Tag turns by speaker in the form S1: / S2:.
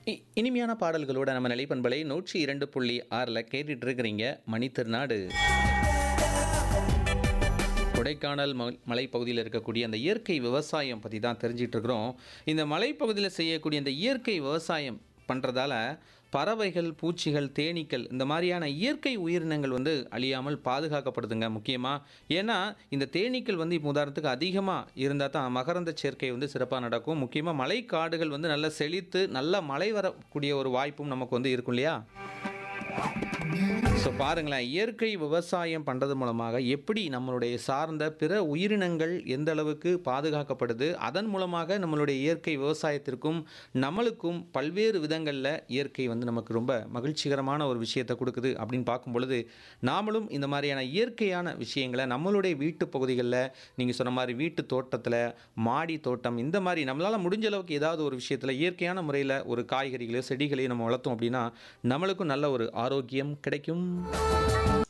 S1: இ- இனிமையான பாடல்களோட நம்ம நிலைப்பண்பலை நூற்றி இரண்டு புள்ளி ஆறில் கேட்டுட்டு இருக்கிறீங்க மணித்திருநாடு கொடைக்கானல் ம மலைப்பகுதியில் இருக்கக்கூடிய அந்த இயற்கை விவசாயம் பற்றி தான் தெரிஞ்சிட்டு இருக்கிறோம் இந்த மலைப்பகுதியில் செய்யக்கூடிய இந்த இயற்கை விவசாயம் பண்ணுறதால பறவைகள் பூச்சிகள் தேனீக்கள் இந்த மாதிரியான இயற்கை உயிரினங்கள் வந்து அழியாமல் பாதுகாக்கப்படுதுங்க முக்கியமாக ஏன்னா இந்த தேனீக்கள் வந்து இப்போ உதாரணத்துக்கு அதிகமாக இருந்தால் தான் மகரந்த சேர்க்கை வந்து சிறப்பாக நடக்கும் முக்கியமாக மலைக்காடுகள் வந்து நல்லா செழித்து நல்ல மழை வரக்கூடிய ஒரு வாய்ப்பும் நமக்கு வந்து இருக்கும் இல்லையா ஸோ பாருங்களேன் இயற்கை விவசாயம் பண்ணுறது மூலமாக எப்படி நம்மளுடைய சார்ந்த பிற உயிரினங்கள் எந்த அளவுக்கு பாதுகாக்கப்படுது அதன் மூலமாக நம்மளுடைய இயற்கை விவசாயத்திற்கும் நம்மளுக்கும் பல்வேறு விதங்களில் இயற்கை வந்து நமக்கு ரொம்ப மகிழ்ச்சிகரமான ஒரு விஷயத்தை கொடுக்குது அப்படின்னு பார்க்கும் பொழுது நாமளும் இந்த மாதிரியான இயற்கையான விஷயங்களை நம்மளுடைய வீட்டு பகுதிகளில் நீங்கள் சொன்ன மாதிரி வீட்டு தோட்டத்தில் மாடி தோட்டம் இந்த மாதிரி நம்மளால் முடிஞ்ச அளவுக்கு ஏதாவது ஒரு விஷயத்தில் இயற்கையான முறையில் ஒரு காய்கறிகளையோ செடிகளையோ நம்ம வளர்த்தோம் அப்படின்னா நம்மளுக்கும் நல்ல ஒரு ஆரோக்கியம் கிடைக்கும்